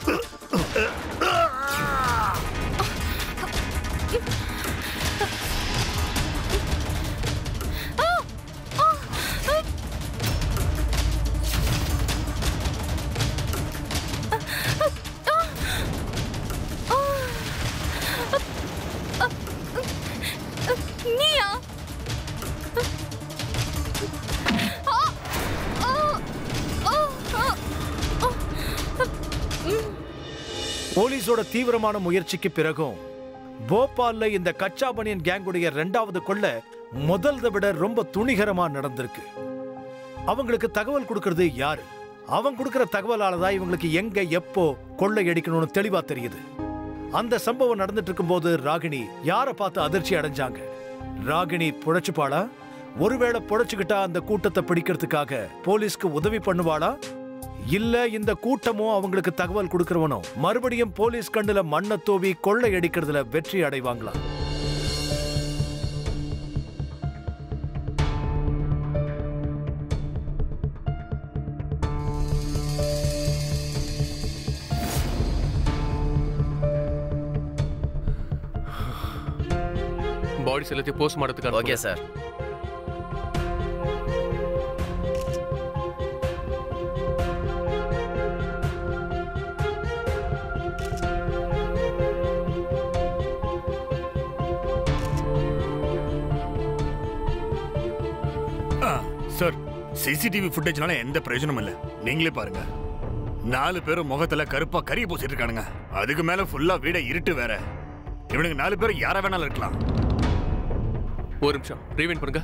நீயா போலீஸோட தீவிரமான முயற்சிக்கு பிறகும் போபால்ல இந்த கச்சா பனியன் கேங்குடைய ரெண்டாவது கொள்ள முதல்தை விட ரொம்ப துணிகரமா நடந்திருக்கு அவங்களுக்கு தகவல் கொடுக்கறது யாரு அவன் கொடுக்கிற தகவலால தான் இவங்களுக்கு எங்க எப்போ கொள்ளை அடிக்கணும்னு தெளிவா தெரியுது அந்த சம்பவம் நடந்துட்டு இருக்கும்போது ராகினி யாரை பார்த்து அதிர்ச்சி அடைஞ்சாங்க ராகினி புழைச்சுப்பாளா ஒருவேளை புழைச்சுக்கிட்டா அந்த கூட்டத்தை பிடிக்கிறதுக்காக போலீஸ்க்கு உதவி பண்ணுவாளா இல்ல இந்த கூட்டமும் அவங்களுக்கு தகவல் கொடுக்கறவனும் மறுபடியும் போலீஸ் கண்ணுல மண்ணை தூவி கொள்ளை அடிக்கிறதுல வெற்றி அடைவாங்களா பாடிஸ் எல்லாத்தையும் போஸ்ட் மாடத்துக்கு ஓகே சார் சார் சிசிடிவி ஃபுட்டேஜ்னால எந்த பிரயோஜனமும் இல்ல நீங்களே பாருங்க நாலு பேரும் முகத்துல கருப்பா கறி பூசிட்டு இருக்கானுங்க அதுக்கு மேல ஃபுல்லா வீட இருட்டு வேற இவனுக்கு நாலு பேர் யாரா வேணாலும் இருக்கலாம் ஒரு நிமிஷம் ரீவைண்ட் பண்ணுங்க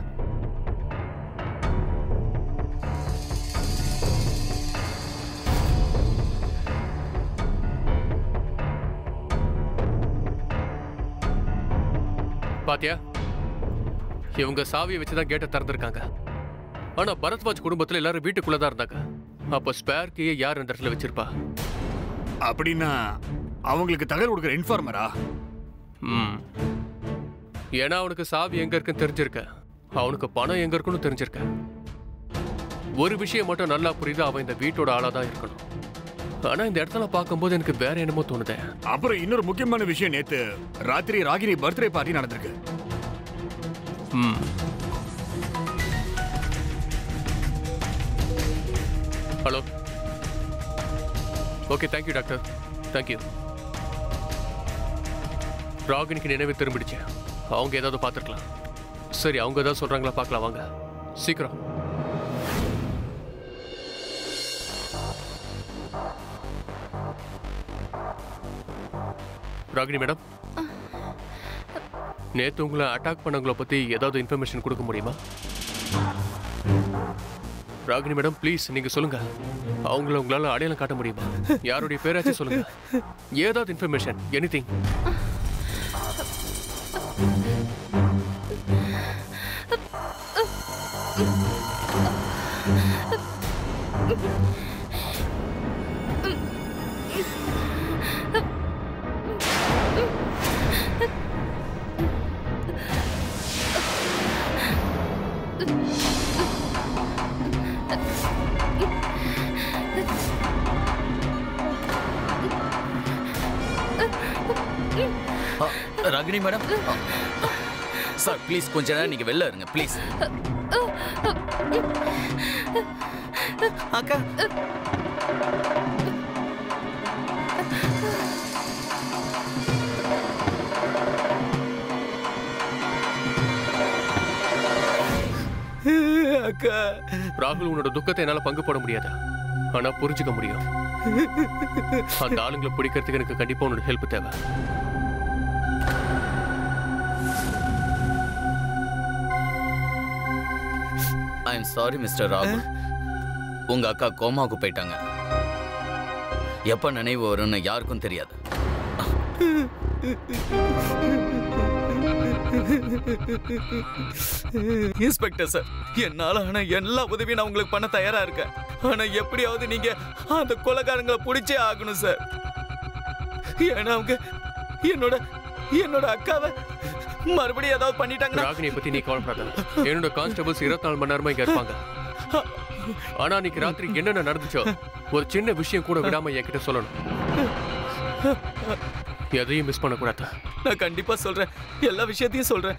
பாத்தியா இவங்க சாவியை வச்சு தான் கேட்டை திறந்திருக்காங்க ஆனா பரத்வாஜ் குடும்பத்துல எல்லாரும் வீட்டுக்குள்ள தான் இருந்தாங்க அப்ப ஸ்பேர் கீயை யார் அந்த இடத்துல வச்சிருப்பா அப்படின்னா அவங்களுக்கு தகவல் கொடுக்குற இன்ஃபார்மரா ம் ஏன்னா அவனுக்கு சாவி எங்க இருக்குன்னு தெரிஞ்சிருக்க அவனுக்கு பணம் எங்க இருக்குன்னு தெரிஞ்சிருக்க ஒரு விஷயம் மட்டும் நல்லா புரியுது அவன் இந்த வீட்டோட ஆளா தான் இருக்கணும் ஆனா இந்த இடத்துல பார்க்கும்போது எனக்கு வேற என்னமோ தோணுதே அப்புறம் இன்னொரு முக்கியமான விஷயம் நேத்து ராத்திரி ராகினி பர்த்டே பார்ட்டி நடந்திருக்கு ம் hello okay thank you doctor thank you ராகினிக்கு நினைவு திரும்பிடுச்சு அவங்க ஏதாவது பார்த்துருக்கலாம் சரி அவங்க ஏதாவது சொல்றாங்களா பார்க்கலாம் வாங்க சீக்கிரம் ராகினி மேடம் நேத்து உங்களை அட்டாக் பண்ணவங்கள பத்தி ஏதாவது இன்ஃபர்மேஷன் கொடுக்க முடியுமா ராகினி மேடம் ப்ளீஸ் நீங்க சொல்லுங்க அவங்கள உங்களால அடையாளம் காட்ட முடியுமா யாருடைய பேராச்சும் சொல்லுங்க ஏதாவது information anything Ragini madam sir please கொஞ்ச நேரம் நீங்க வெளில இருங்க ப்ளீஸ் அக்கா அக்கா ராகுல் உன்னோட துக்கத்தை என்னால பங்கு போட முடியாது ஆனா புரிஞ்சுக்க முடியும் அந்த ஆளுங்களை பிடிக்கிறதுக்கு எனக்கு கண்டிப்பா உன்னோட ஹெல்ப் தேவை ஐ எம் சாரி மிஸ்டர் ராகுல் உங்க அக்கா கோமாவுக்கு போயிட்டாங்க எப்ப நினைவு வரும்னு யாருக்கும் தெரியாது இன்ஸ்பெக்டர் சார் என்னால ஆனா எல்லா உதவியும் நான் உங்களுக்கு பண்ண தயாரா இருக்கேன் ஆனா எப்படியாவது நீங்க அந்த கொலைகாரங்களை பிடிச்சே ஆகணும் சார் ஏன்னா அவங்க என்னோட என்னோட அக்காவை மறுபடியும் ஏதாவது பண்ணிட்டாங்கன்னா ராகினியை பத்தி நீ கவலைப்படாத என்னோட கான்ஸ்டபிள்ஸ் இருபத்தி நாலு மணி நேரமா இங்க இருப்பாங்க ஆனா அன்னைக்கு ராத்திரி என்னென்ன நடந்துச்சோ ஒரு சின்ன விஷயம் கூட விடாம என்கிட்ட சொல்லணும் எதையும் மிஸ் பண்ணக்கூடாது நான் கண்டிப்பா சொல்றேன் எல்லா விஷயத்தையும் சொல்றேன்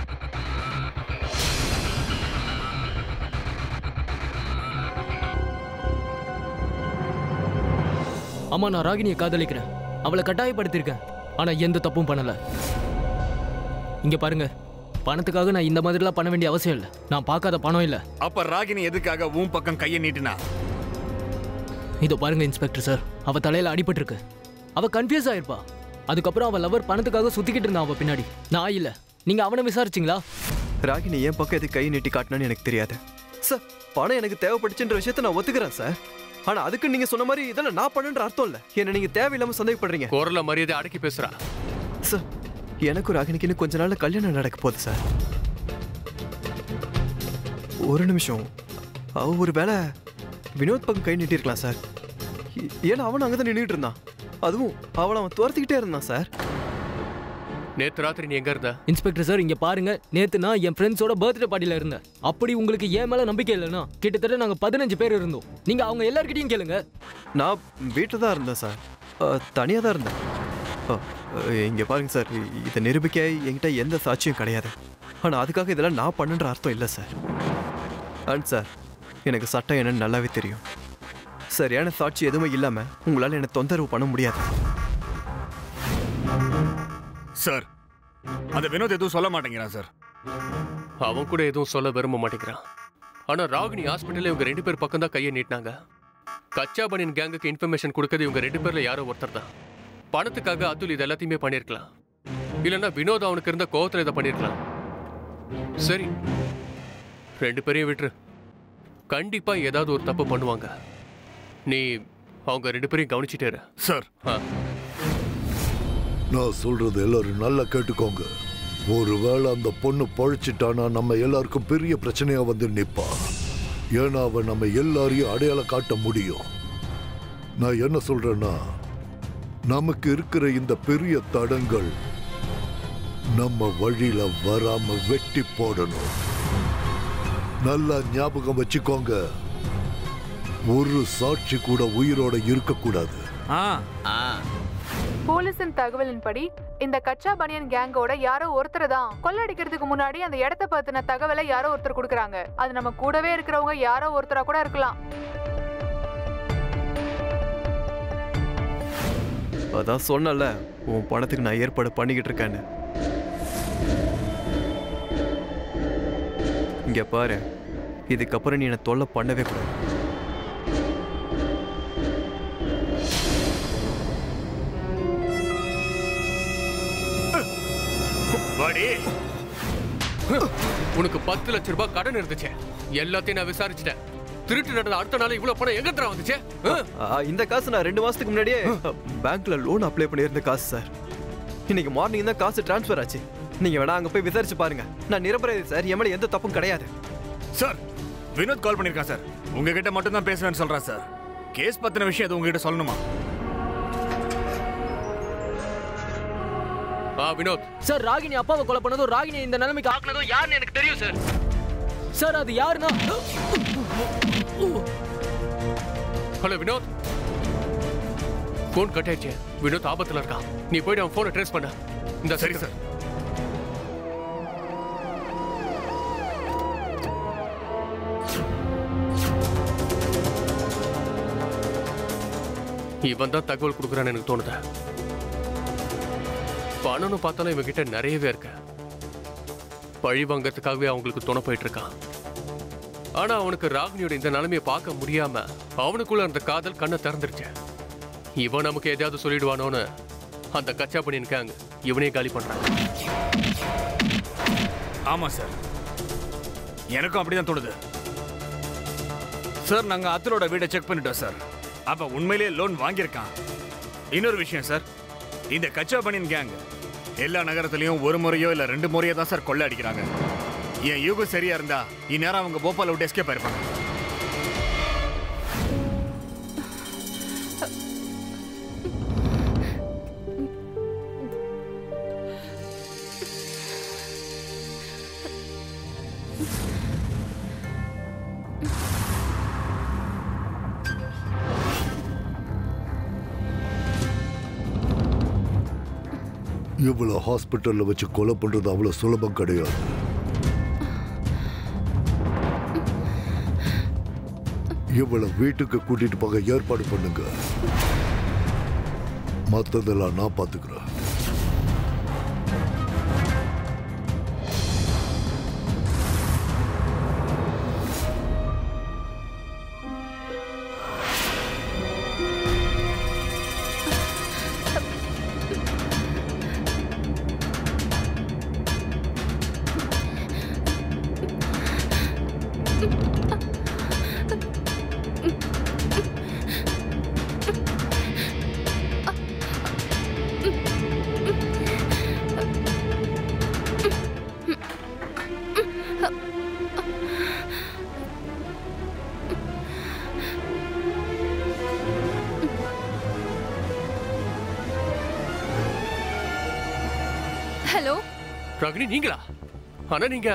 ஆமா நான் ராகினியை காதலிக்கிறேன் அவளை கட்டாயப்படுத்தியிருக்கேன் ஆனா எந்த தப்பும் பண்ணல இங்க பாருங்க பணத்துக்காக நான் இந்த மாதிரிலாம் பண்ண வேண்டிய அவசியம் இல்லை நான் பார்க்காத பணம் இல்லை அப்ப ராகினி எதுக்காக உன் பக்கம் கையை நீட்டினா இதோ பாருங்க இன்ஸ்பெக்டர் சார் அவ தலையில அடிபட்டிருக்கு அவ கன்ஃபியூஸ் ஆயிருப்பா அதுக்கப்புறம் அவன் லவர் பணத்துக்காக சுத்திக்கிட்டு இருந்தான் அவ பின்னாடி நான் இல்ல நீங்க அவனை விசாரிச்சிங்களா ராகினி என் பக்கம் எது கை நீட்டி காட்டினான்னு எனக்கு தெரியாது சார் பணம் எனக்கு தேவைப்பட்டுச்சுன்ற விஷயத்த நான் ஒத்துக்கிறேன் சார் ஆனா அதுக்கு நீங்க சொன்ன மாதிரி இதெல்லாம் நான் பண்ணுன்ற அர்த்தம் இல்ல என்ன நீங்க தேவையில்லாம சந்தேகப்படுறீங்க குரல மரியாதை அடக்கி பேசுறா சார் எனக்கும் ராகினிக்குன்னு கொஞ்ச நாள்ல கல்யாணம் நடக்க போகுது சார் ஒரு நிமிஷம் அவ ஒரு வேளை வினோத் பக்கம் கை நீட்டிருக்கலாம் சார் ஏ- ஏன்னா அவன் அங்கதான் நின்றுட்டு இருந்தான் அதுவும் அவளை அவன் துரத்திக்கிட்டே இருந்தான் சார் நேத்து ராத்திரி நீ எங்க இருந்த இன்ஸ்பெக்டர் சார் இங்க பாருங்க நேத்து நான் என் ஃப்ரெண்ட்ஸோட பர்த்டே பார்ட்டில இருந்தேன் அப்படி உங்களுக்கு ஏன் மேல நம்பிக்கை இல்லைன்னா கிட்டத்தட்ட நாங்க பதினஞ்சு பேர் இருந்தோம் நீங்க அவங்க எல்லார்கிட்டயும் கேளுங்க நான் வீட்டில் தான் இருந்தேன் சார் தனியாக தான் இருந்தேன் இங்கே பாருங்க சார் இ- இதை நிரூபிக்க என்கிட்ட எந்த சாட்சியும் கிடையாது ஆனால் அதுக்காக இதெல்லாம் நான் பண்ணுன்ற அர்த்தம் இல்லை சார் அண்ட் சார் எனக்கு சட்டம் என்னன்னு நல்லாவே தெரியும் சரியான சாட்சி எதுவுமே இல்லாமல் உங்களால் என்னை தொந்தரவு பண்ண முடியாது சார் அந்த வினோத் எதுவும் சொல்ல மாட்டேங்கிறான் சார் அவன் கூட எதுவும் சொல்ல விரும்ப மாட்டேங்கிறான் ஆனா ராகினி ஹாஸ்பிட்டல்ல இவங்க ரெண்டு பேர் பக்கம் தான் கையை நீட்டினாங்க கச்சா பனியன் கேங்குக்கு இன்ஃபர்மேஷன் கொடுக்கறது இவங்க ரெண்டு பேர்ல யாரோ ஒருத்தர் தான் பணத்துக்காக அதுல் இது எல்லாத்தையுமே பண்ணியிருக்கலாம் இல்லைன்னா வினோத் அவனுக்கு இருந்த கோவத்துல இதை பண்ணியிருக்கலாம் சரி ரெண்டு பேரையும் விட்டுரு கண்டிப்பா ஏதாவது ஒரு தப்பு பண்ணுவாங்க நீ அவங்க ரெண்டு பேரையும் கவனிச்சிட்டே இரு சார் ஆ நான் சொல்றது எல்லாரும் நல்லா கேட்டுக்கோங்க ஒருவேளை அந்த பொண்ணு பழிச்சிட்டானா நம்ம எல்லாருக்கும் பெரிய பிரச்சனையா வந்து நிப்பா ஏன்னா அவன் நம்ம எல்லாரையும் அடையாளம் காட்ட முடியும் நான் என்ன சொல்றேன்னா நமக்கு இருக்கிற இந்த பெரிய தடங்கள் நம்ம வழியில வராம வெட்டி போடணும் நல்லா ஞாபகம் வச்சுக்கோங்க ஒரு சாட்சி கூட உயிரோட இருக்கக்கூடாது ஆ ஆ போலீஸின் தகவலின்படி இந்த கச்சா பனியன் கேங்கோட யாரோ ஒருத்தர் தான் கொள்ளடிக்கிறதுக்கு முன்னாடி அந்த இடத்த பத்தின தகவலை யாரோ ஒருத்தர் கொடுக்குறாங்க அது நம்ம கூடவே இருக்கிறவங்க யாரோ ஒருத்தரா கூட இருக்கலாம் அதான் சொன்னல உன் பணத்துக்கு நான் ஏற்பாடு பண்ணிக்கிட்டு இருக்கேன்னு இங்க பாரு இதுக்கப்புறம் நீ என்னை தொல்லை பண்ணவே கூடாது வாடி உனக்கு பத்து லட்ச ரூபாய் கடன் இருந்துச்சு எல்லாத்தையும் நான் விசாரிச்சுட்டேன் திருட்டு நடந்த அடுத்த நாள் இவ்வளவு பணம் எங்க தர வந்துச்சு ஆ? ஆ, இந்த காசு நான் ரெண்டு மாசத்துக்கு முன்னாடியே பேங்க்ல லோன் அப்ளை பண்ணியிருந்த காசு சார் இன்னைக்கு மார்னிங் தான் காசு டிரான்ஸ்ஃபர் ஆச்சு நீங்க வேணா அங்க போய் விசாரிச்சு பாருங்க நான் நிரபராதி சார் என் மேல எந்த தப்பும் கிடையாது சார் வினோத் கால் பண்ணிருக்கான் சார் உங்ககிட்ட மட்டும் தான் பேசுவேன்னு சொல்றான் சார் கேஸ் பத்தின விஷயம் அது உங்ககிட்ட சொல்லணுமா ஆ வினோத் சார் ராகினி அப்பாவை கொலை பண்ணதும் ராகினி இந்த நிலைமைக்கு ஆக்குனதும் யாருன்னு எனக்கு தெரியும் சார் சார் அது யாருன்னா ஹலோ வினோத் ஃபோன் கட் ஆயிடுச்சு வினோத் ஆபத்துல இருக்கான் நீ போயிட்டு அவன் ஃபோனை ட்ரேஸ் பண்ண இந்த சரி சார் இவன் தான் தகவல் கொடுக்குறான்னு எனக்கு தோணுது பணம்னு பார்த்தாலும் இவன் கிட்ட நிறையவே இருக்கு பழி வாங்கறதுக்காகவே அவங்களுக்கு துணை போயிட்டு இருக்கான் ஆனா அவனுக்கு ராகினியோட இந்த நிலைமையை பார்க்க முடியாம அவனுக்குள்ள அந்த காதல் கண்ணை திறந்துருச்சு இவன் நமக்கு எதையாவது சொல்லிடுவானோன்னு அந்த கச்சா பண்ணியிருக்காங்க இவனே காலி பண்றான் ஆமா சார் எனக்கும் அப்படிதான் தோணுது சார் நாங்க அத்தலோட வீடை செக் பண்ணிட்டோம் சார் அப்ப உண்மையிலேயே லோன் வாங்கியிருக்கான் இன்னொரு விஷயம் சார் இந்த கச்சா பனியன் கேங் எல்லா நகரத்துலயும் ஒரு முறையோ இல்ல ரெண்டு முறையோ தான் சார் கொள்ளை அடிக்கிறாங்க என் யூகம் சரியா இருந்தா இந்நேரம் அவங்க போபால விட்டு எஸ்கேப் ஆயிருப்பாங்க இவ்வளவு ஹாஸ்பிட்டல்ல வச்சு கொலை பண்றது அவ்வளவு சுலபம் கிடையாது இவ்வளவு வீட்டுக்கு கூட்டிட்டு போக ஏற்பாடு பண்ணுங்க மத்ததெல்லாம் நான் பாத்துக்கிறேன் ராகினி நீங்களா ஆனா நீங்க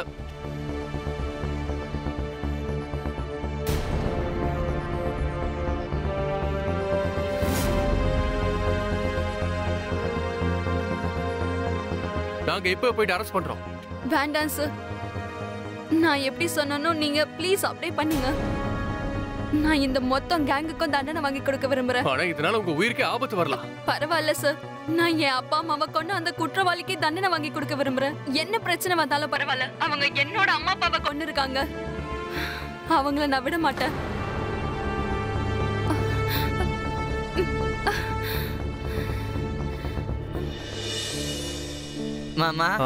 நாங்க இப்ப போயிட்டு அரெஸ்ட் பண்றோம் வேண்டாம் சார் நான் எப்படி சொன்னனோ நீங்க ப்ளீஸ் அப்படியே பண்ணுங்க நான் இந்த மொத்தம் கேங்குக்கும் தண்டனை வாங்கி கொடுக்க விரும்புறேன் ஆனா இதனால உங்க உயிருக்கே ஆபத்து வரலாம் பரவாயில்ல சார் நான் என் அப்பா அம்மாவை கொண்டு அந்த குற்றவாளிக்கு தண்டனை வாங்கி கொடுக்க விரும்புறேன் என்ன பிரச்சனை வந்தாலும் பரவாயில்ல அவங்க என்னோட அம்மா அப்பாவை கொண்டு இருக்காங்க அவங்கள நான் விட மாட்டேன் மாமா ஆ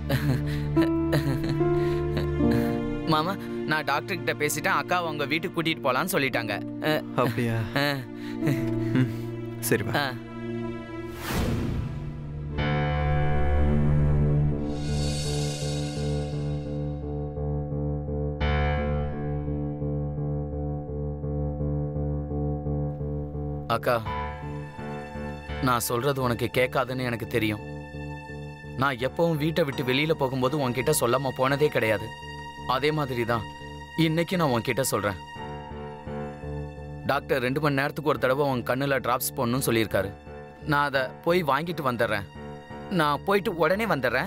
மாமா நான் டாக்டர் கிட்ட பேசிட்டேன் அக்கா உங்க வீட்டுக்கு கூட்டிட்டு போலான்னு சொல்லிட்டாங்க அஹ், அப்படியா அஹ், ம் சரி வா அஹ். அக்கா நான் சொல்றது உனக்கு கேட்காதுன்னு எனக்கு தெரியும் நான் எப்பவும் வீட்டை விட்டு வெளியில போகும்போது உன்கிட்ட சொல்லாம போனதே கிடையாது அதே மாதிரி தான் இன்னைக்கு நான் உன்கிட்ட சொல்றேன் டாக்டர் ரெண்டு மணி நேரத்துக்கு ஒரு தடவை உன் கண்ணுல டிராப்ஸ் போடணும்னு சொல்லியிருக்காரு நான் அதை போய் வாங்கிட்டு வந்துடுறேன் நான் போயிட்டு உடனே வந்துடுறேன்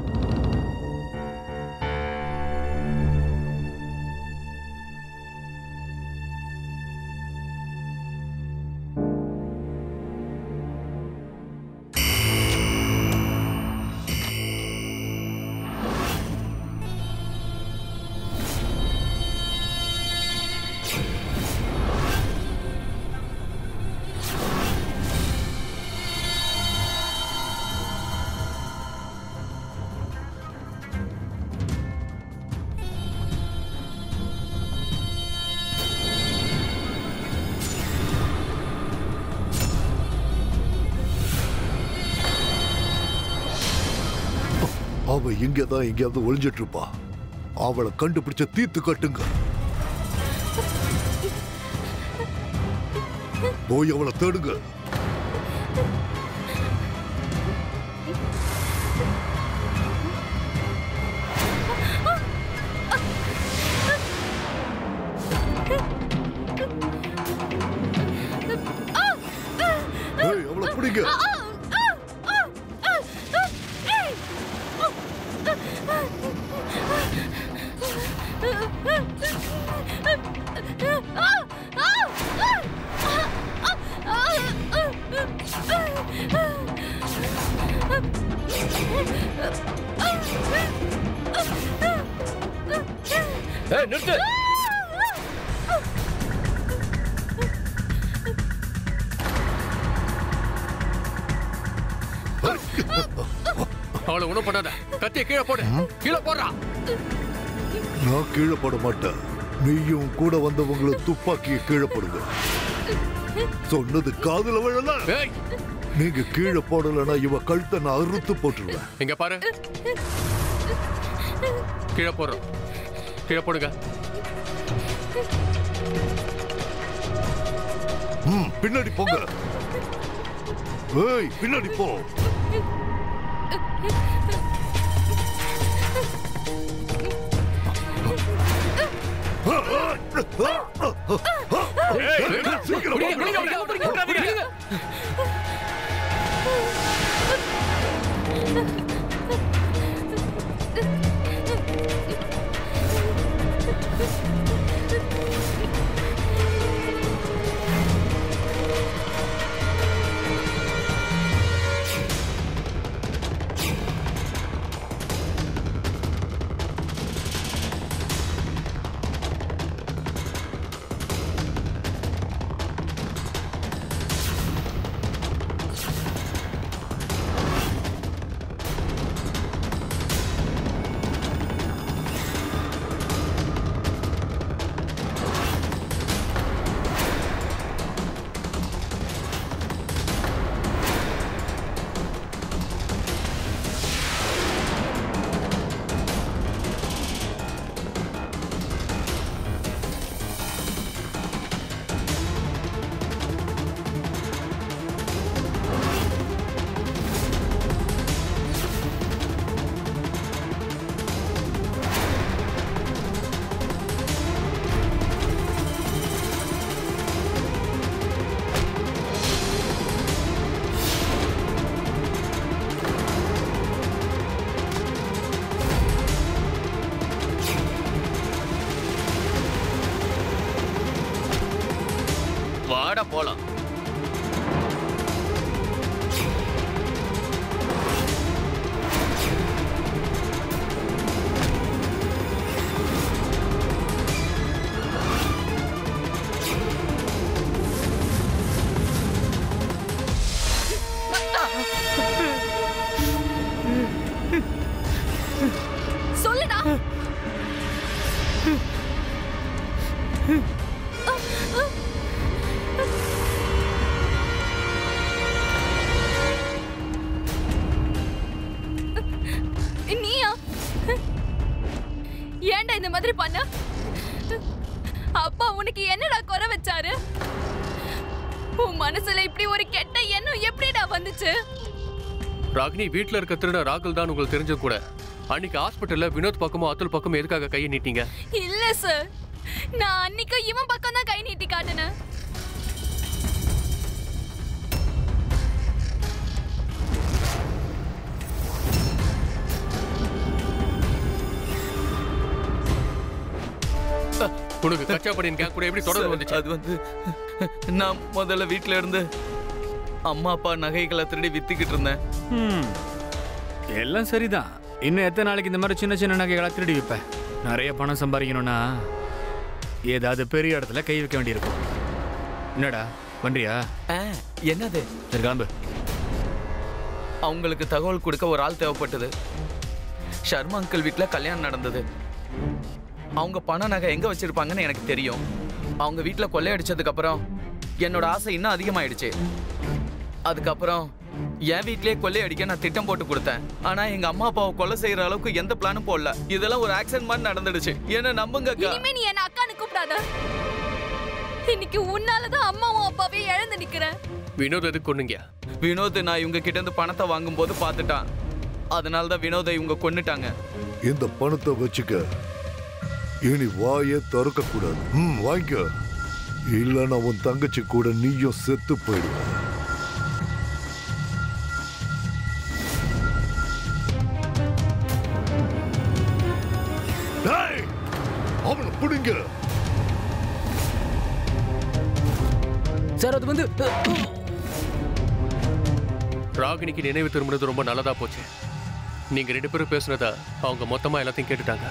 அவ இங்கதான் எங்கேயாவது ஒளிஞ்சிட்டு இருப்பா அவளை கண்டுபிடிச்ச தீர்த்து கட்டுங்க போய் அவளை தேடுங்க ஏய், அவளை பிடிங்க ஏய் நிறுத்து அவளை ஒண்ணும் பண்ணாத கத்திய கீழே போடு கீழே போடுறா நான் கீழே போட மாட்டேன் நீயும் கூட வந்தவங்களை துப்பாக்கியை கீழே போடுங்க சொன்னது காதுல விழல ஏய் நீங்க கீழே போடலன்னா இவ கழுத்தை நான் அறுத்து போட்டுருவேன் இங்க பாரு கீழே போடுறோம் கீழே போடுங்க ம், பின்னாடி போங்க ஏய் பின்னாடி போ சீக்கிரம் வாங்க. போலாம் சொல்லுடா நீயா ஏன்டா இந்த மாதிரி பண்ண அப்பா உனக்கு என்னடா குறை வச்சாரு உன் மனசுல இப்படி ஒரு கெட்ட எண்ணம் எப்படிடா வந்துச்சு ராகினி வீட்ல இருக்க திருட ராகுல் தான் உங்களுக்கு தெரிஞ்சது கூட அன்னைக்கு ஹாஸ்பிட்டல்ல வினோத் பக்கமும் அத்துல் பக்கமும் எதுக்காக கையை நீட்டீங்க இல்ல சார் நான் அன்னைக்கு இவன் பக்கம் தான் கை நீட்டி காட்டினேன் உனக்கு கச்சா பண்ணின் கேங் கூட எப்படி தொடர்பு வந்துச்சு அது வந்து நான் முதல்ல வீட்ல இருந்து அம்மா அப்பா நகைகளை திருடி வித்துக்கிட்டு இருந்தேன் ம் எல்லாம் சரிதான் இன்னும் எத்தனை நாளைக்கு இந்த மாதிரி சின்ன சின்ன நகைகளை திருடி வைப்பேன் நிறைய பணம் சம்பாதிக்கணும்னா ஏதாவது பெரிய இடத்துல கை வைக்க வேண்டியிருக்கும் என்னடா பண்றியா ஆ, என்னது சரி கிளம்பு அவங்களுக்கு தகவல் கொடுக்க ஒரு ஆள் தேவைப்பட்டது ஷர்மா அங்கிள் வீட்டில் கல்யாணம் நடந்தது அவங்க பண நகை எங்க வச்சிருப்பாங்கன்னு எனக்கு தெரியும் அவங்க வீட்டில் கொள்ளையடிச்சதுக்கு அப்புறம் என்னோட ஆசை இன்னும் அதிகமாயிடுச்சு அதுக்கப்புறம் என் வீட்லயே கொள்ளையடிக்க நான் திட்டம் போட்டு கொடுத்தேன் ஆனா எங்க அம்மா அப்பாவை கொலை செய்யற அளவுக்கு எந்த பிளானும் போடல இதெல்லாம் ஒரு ஆக்சிடென்ட் மாதிரி நடந்துடுச்சு என்ன நம்புங்க அக்கா இனிமே நீ என்ன அக்கான்னு கூப்பிடாத இன்னைக்கு உன்னாலதான் அம்மாவும் அப்பாவையும் இழந்து நிக்கிறேன் வினோத் எதுக்கு கொன்னீங்க வினோத் நான் இவங்க கிட்ட இருந்து பணத்தை வாங்கும்போது பார்த்துட்டான் அதனால தான் வினோதை இவங்க கொன்னுட்டாங்க இந்த பணத்தை வச்சுக்க இனி வாயே திறக்க கூடாது ம் வாங்கிக்க இல்லைன்னா உன் தங்கச்சி கூட நீயும் செத்து போயிடுவ டேய், அவனை பிடிங்க சார் அது வந்து ராகினிக்கு நினைவு திரும்பினது ரொம்ப நல்லதா போச்சு நீங்க ரெண்டு பேரும் பேசுனதா அவங்க மொத்தமா எல்லாத்தையும் கேட்டுட்டாங்க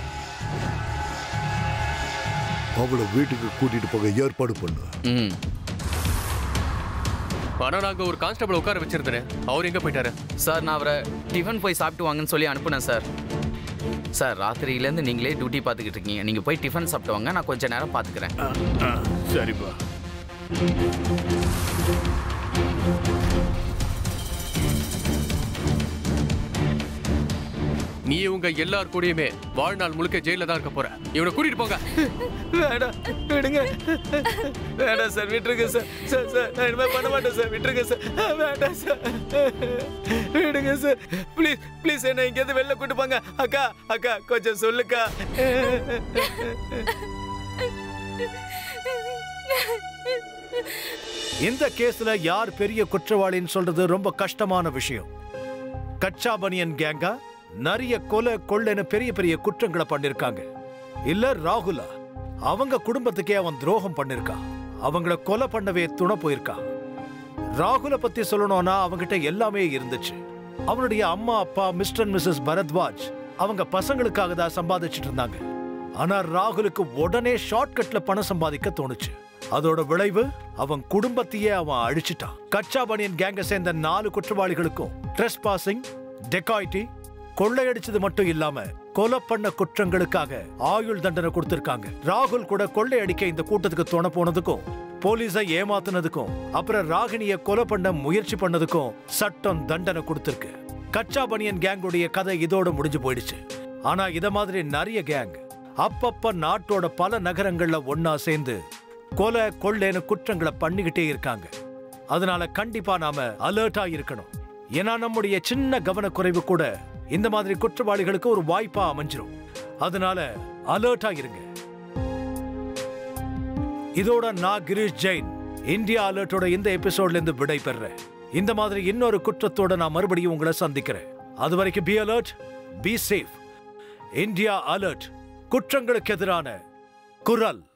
அவளை வீட்டுக்கு கூட்டிட்டு போக ஏற்பாடு பண்ணு ம் ஆனா நாங்க ஒரு கான்ஸ்டபிள் உட்கார வச்சிருந்தேன் அவர் எங்க போயிட்டாரு சார் நான் அவரை டிஃபன் போய் சாப்பிட்டு வாங்கன்னு சொல்லி அனுப்புனேன் சார் சார் ராத்திரியிலேருந்து நீங்களே டியூட்டி பார்த்துக்கிட்டு இருக்கீங்க நீங்கள் போய் டிஃபன் சாப்பிட்டு வாங்க நான் கொஞ்ச நேரம் பார்த்துக்கிறேன் ஆ, சரிப்பா நீ உங்க எல்லார் கூடயுமே வாழ்நாள் முழுக்க ஜெயில தான் இருக்க போற இவனை கூட்டிட்டு போங்க வேண்டாம் விடுங்க வேண்டாம் சார் விட்டுருங்க சார் சார் சார் நான் இனிமேல் பண்ண மாட்டேன் சார் விட்டுருங்க சார் வேண்டாம் சார் விடுங்க சார் ப்ளீஸ் ப்ளீஸ் என்ன இங்கேருந்து வெளில கூட்டு போங்க அக்கா அக்கா கொஞ்சம் சொல்லுக்கா இந்த கேஸ்ல யார் பெரிய குற்றவாளின்னு சொல்றது ரொம்ப கஷ்டமான விஷயம் கச்சா பனியன் கேங்கா நிறைய கொலை கொள்ளைன்னு பெரிய பெரிய குற்றங்களை பண்ணிருக்காங்க இல்ல ராகுலா அவங்க குடும்பத்துக்கே அவன் துரோகம் பண்ணிருக்கான் அவங்கள கொலை பண்ணவே துணை போயிருக்கான் ராகுல பத்தி சொல்லணும்னா அவங்கிட்ட எல்லாமே இருந்துச்சு அவனுடைய அம்மா அப்பா மிஸ்டர் மிஸ்ஸஸ் பரத்வாஜ் அவங்க பசங்களுக்காக தான் சம்பாதிச்சிட்டு இருந்தாங்க ஆனா ராகுலுக்கு உடனே ஷார்ட்கட்ல பணம் சம்பாதிக்க தோணுச்சு அதோட விளைவு அவன் குடும்பத்தையே அவன் அழிச்சிட்டான் கச்சா பனியன் கேங்க சேர்ந்த நாலு குற்றவாளிகளுக்கும் ட்ரெஸ் பாசிங் டெக்காய்டி கொள்ளையடிச்சது மட்டும் இல்லாம கொலை பண்ண குற்றங்களுக்காக ஆயுள் தண்டனை கொடுத்திருக்காங்க ராகுல் கூட கொள்ளையடிக்க இந்த கூட்டத்துக்கு துணை போனதுக்கும் போலீஸை ஏமாத்துனதுக்கும் அப்புறம் ராகினிய கொலை பண்ண முயற்சி பண்ணதுக்கும் சட்டம் தண்டனை கொடுத்திருக்கு கச்சா பனியன் கேங்குடைய கதை இதோட முடிஞ்சு போயிடுச்சு ஆனா இத மாதிரி நிறைய கேங் அப்பப்ப நாட்டோட பல நகரங்கள்ல ஒன்னா சேர்ந்து கொலை கொள்ளைன்னு குற்றங்களை பண்ணிக்கிட்டே இருக்காங்க அதனால கண்டிப்பா நாம அலர்ட்டா இருக்கணும் ஏன்னா நம்முடைய சின்ன கவனக்குறைவு கூட இந்த மாதிரி குற்றவாளிகளுக்கு ஒரு வாய்ப்பா அமைஞ்சிரும் அதனால அலர்ட்டா இருங்க இதோட நான் கிரீஷ் ஜெயின் இந்தியா அலர்ட்டோட இந்த எபிசோட்ல இருந்து விடை பெறேன் இந்த மாதிரி இன்னொரு குற்றத்தோட நான் மறுபடியும் உங்களை சந்திக்கிறேன் அது வரைக்கும் be alert be safe India alert குற்றங்களுக்கு எதிரான குரல்